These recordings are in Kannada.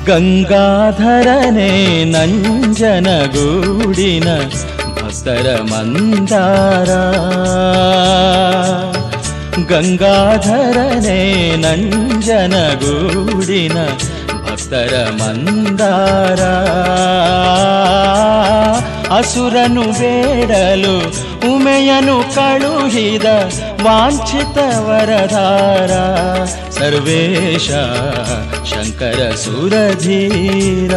ಗಂಗಾಧರನೇ ನಂಜನಗೂಡಿನ ಭಕ್ತರ ಮಂದಾರ ಗಂಗಾಧರನೇ ನಂಜನಗೂಡಿನ ಭಕ್ತರ ಮಂದಾರ ಅಸುರನು ಬೇಡಲು ಉಮೆಯನು ಕಳುಹಿದ ವಾಂಛಿತ ವರದಾರ ಸರ್ವೇಶ ಶಂಕರ ಸುರಧೀರ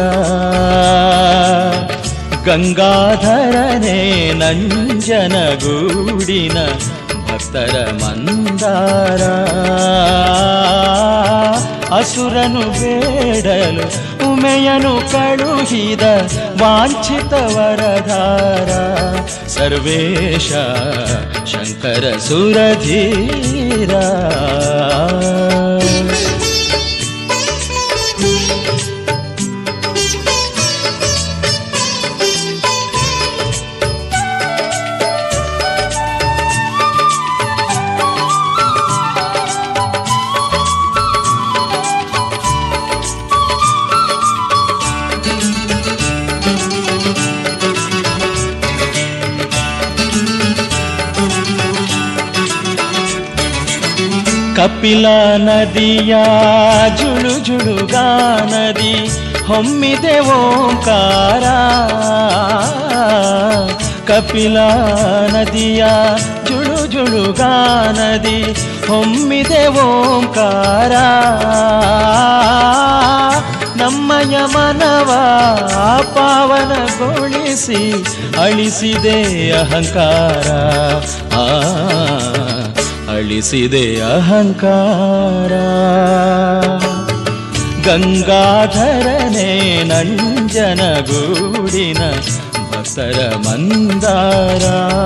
ಗಂಗಾಧರನೇ ನಂಜನಗೂಡಿನ ಭಕ್ತರ ಮಂದಾರ ಅಸುರನು ಬೇಡಲು ಉಮೆಯನು ಕಳುಹಿದ ವಾಂಛಿತ ವರದಾರ ಸರ್ವೇಶ ಶಂಕರ ಸುರಧೀರ ಕಪಿಲ ನದಿಯ ಜುಳು ಜುಳುಗಾ ನದಿ ಹೊಮ್ಮಿದೆ ಓಂಕಾರ ಕಪಿಲ ನದಿಯ ಜುಳು ಜುಳುಗಾ ನದಿ ಹೊಮ್ಮಿದೆ ಓಂಕಾರ ನಮ್ಮಯ ಮನವ ಪಾವನಗೊಳಿಸಿ ಅಳಿಸಿದೆ ಅಹಂಕಾರ ಆ ಅಳಿಸಿದೆ ಅಹಂಕಾರ ಗಂಗಾಧರನೇ ನಂಜನಗೂಡಿನ ಭಕ್ತರ ಮಂದಾರ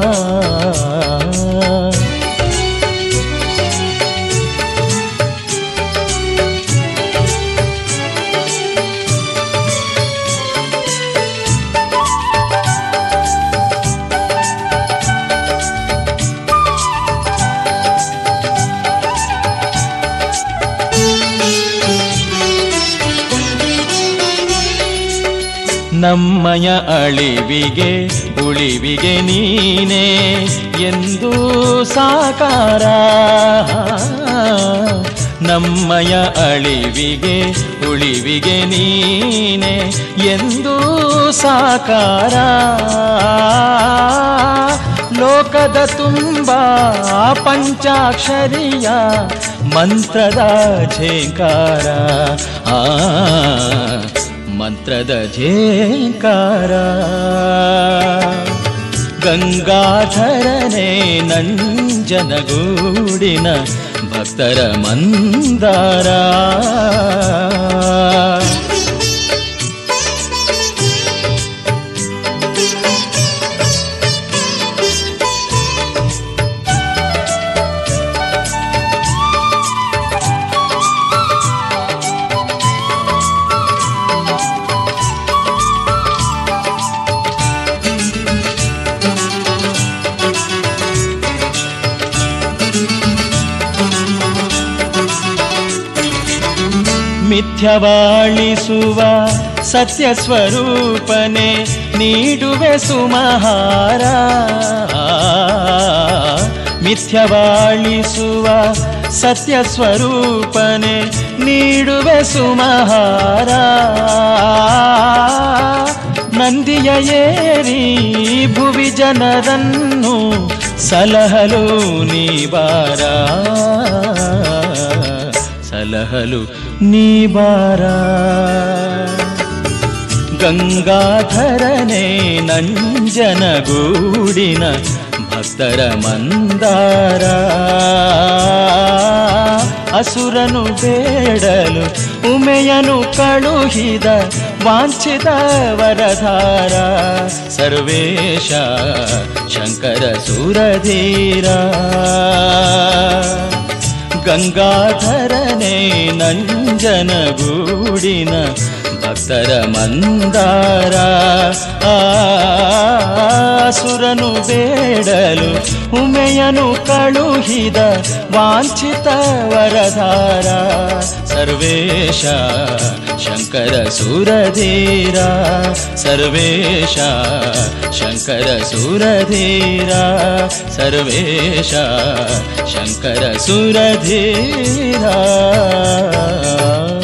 ನಮ್ಮಯ ಅಳಿವಿಗೆ ಉಳಿವಿಗೆ ನೀನೇ ಎಂದು ಸಾಕಾರ ನಮ್ಮಯ ಅಳಿವಿಗೆ ಉಳಿವಿಗೆ ನೀನೆ ಎಂದು ಸಾಕಾರ ಲೋಕದ ತುಂಬ ಪಂಚಾಕ್ಷರಿಯ ಮಂತ್ರದ ಝೇಂಕಾರ ಆ ಮಂತ್ರದ ಝೇಂಕಾರ ಗಂಗಾಧರನೇ ನಂಜನಗೂಡಿನ ಭಕ್ತರ ಮಂದಾರ ಮಿಥ್ಯವಾಳಿಸುವ ಸತ್ಯ ಸ್ವರೂಪನೆ ನೀಡುವೆ ಸುಮಹಾರ ಮಿಥ್ಯವಾಳಿಸುವ ಸತ್ಯ ಸ್ವರೂಪನೆ ನೀಡುವೆ ಸುಮಹಾರ ನಂದಿಯ ಏರಿ ಭುವಿ ಜನರನ್ನು ಸಲಹಲು ನೀವಾರ ಸಲಹಲು ನೀಬಾರ ಗಂಗಾಧರನೇ ನಂಜನಗೂಡಿನ ಭಕ್ತರ ಮಂದಾರ ಅಸುರನು ಬೇಡಲು ಉಮೆಯನು ಕಳುಹಿದ ವಾಂಛಿತ ವರಧಾರ ಸರ್ವೇಶ ಶಂಕರ ಸುರಧೀರ ಗಂಗಾಧರನೇ ನಂಜನಗೂಡಿನ ಭಕ್ತರ ಮಂದಾರ ಆಸುರನು ಬೇಡಲು ಉಮೆಯನು ಕಳುಹಿದ ವಾಂಛಿತ ವರದಾರ ಸರ್ವೇಶ ಶಂಕರ ಸುರಧೀರ ಸರ್ವೇಶ ಶಂಕರ ಸುರಧೀರ ಸರ್ವೇಶ ಶಂಕರ ಸುರಧೀರ